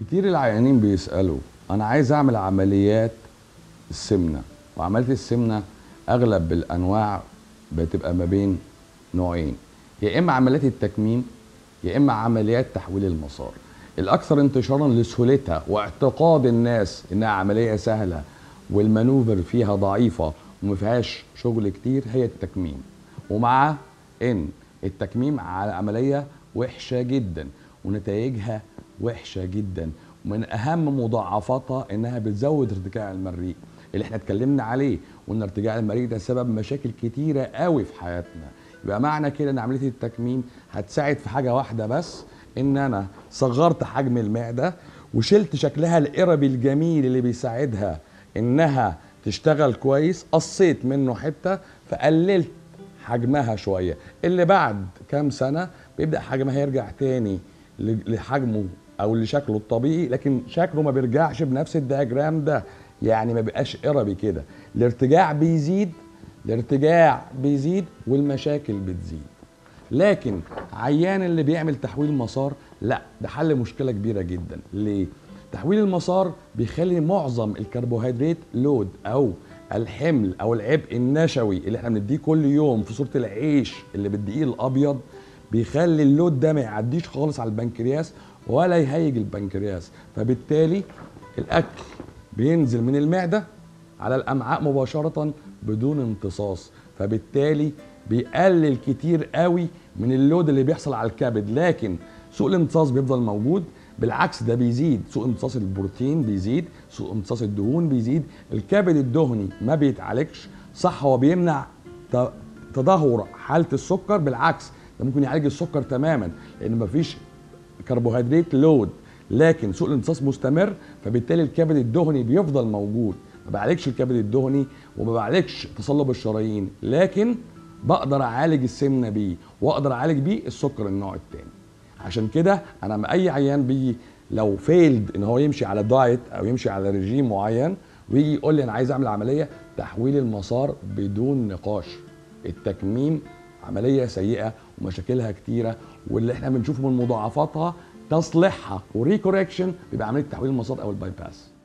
كتير العيانين بيسالوا انا عايز اعمل عمليات السمنه وعمليه السمنه اغلب الانواع بتبقى ما بين نوعين يا اما عمليات التكميم يا اما عمليات تحويل المسار الاكثر انتشارا لسهولتها واعتقاد الناس انها عمليه سهله والمانوفر فيها ضعيفه وما فيهاش شغل كتير هي التكميم ومع ان التكميم على عمليه وحشه جدا ونتائجها وحشه جدا ومن اهم مضاعفاتها انها بتزود ارتجاع المريء اللي احنا اتكلمنا عليه وان ارتجاع المريء ده سبب مشاكل كتيره قوي في حياتنا يبقى معنى كده ان عمليه التكميم هتساعد في حاجه واحده بس ان انا صغرت حجم المعده وشلت شكلها القربي الجميل اللي بيساعدها انها تشتغل كويس قصيت منه حته فقللت حجمها شويه اللي بعد كام سنه بيبدا حجمها يرجع تاني لحجمه او لشكله الطبيعي لكن شكله ما بيرجعش بنفس الدياجرام ده يعني ما بيبقاش قربي كده الارتجاع بيزيد الارتجاع بيزيد والمشاكل بتزيد لكن عيان اللي بيعمل تحويل مسار لا ده حل مشكله كبيره جدا ليه تحويل المسار بيخلي معظم الكربوهيدرات لود او الحمل او العبء النشوي اللي احنا بنديه كل يوم في صوره العيش اللي بالدقيق الابيض بيخلي اللود ده ما يعديش خالص على البنكرياس ولا يهيج البنكرياس فبالتالي الاكل بينزل من المعده على الامعاء مباشره بدون امتصاص فبالتالي بيقلل كتير قوي من اللود اللي بيحصل على الكبد لكن سوء الامتصاص بيفضل موجود بالعكس ده بيزيد سوء امتصاص البروتين بيزيد سوء امتصاص الدهون بيزيد الكبد الدهني ما بيتعالجش صح هو بيمنع تدهور حاله السكر بالعكس ده ممكن يعالج السكر تماما لان مفيش كربوهيدرات لود لكن سوء الامتصاص مستمر فبالتالي الكبد الدهني بيفضل موجود ما بعالجش الكبد الدهني وما بعالجش تصلب الشرايين لكن بقدر اعالج السمنه بيه واقدر اعالج بيه السكر النوع الثاني عشان كده انا مع اي عيان بيجي لو فيلد ان هو يمشي على دايت او يمشي على رجيم معين ويجي يقول لي انا عايز اعمل عمليه تحويل المسار بدون نقاش التكميم عمليه سيئه ومشاكلها كتيره واللي احنا بنشوفه من مضاعفاتها تصليحها وريكوركشن بيبقى عمليه تحويل المسار او الباي باس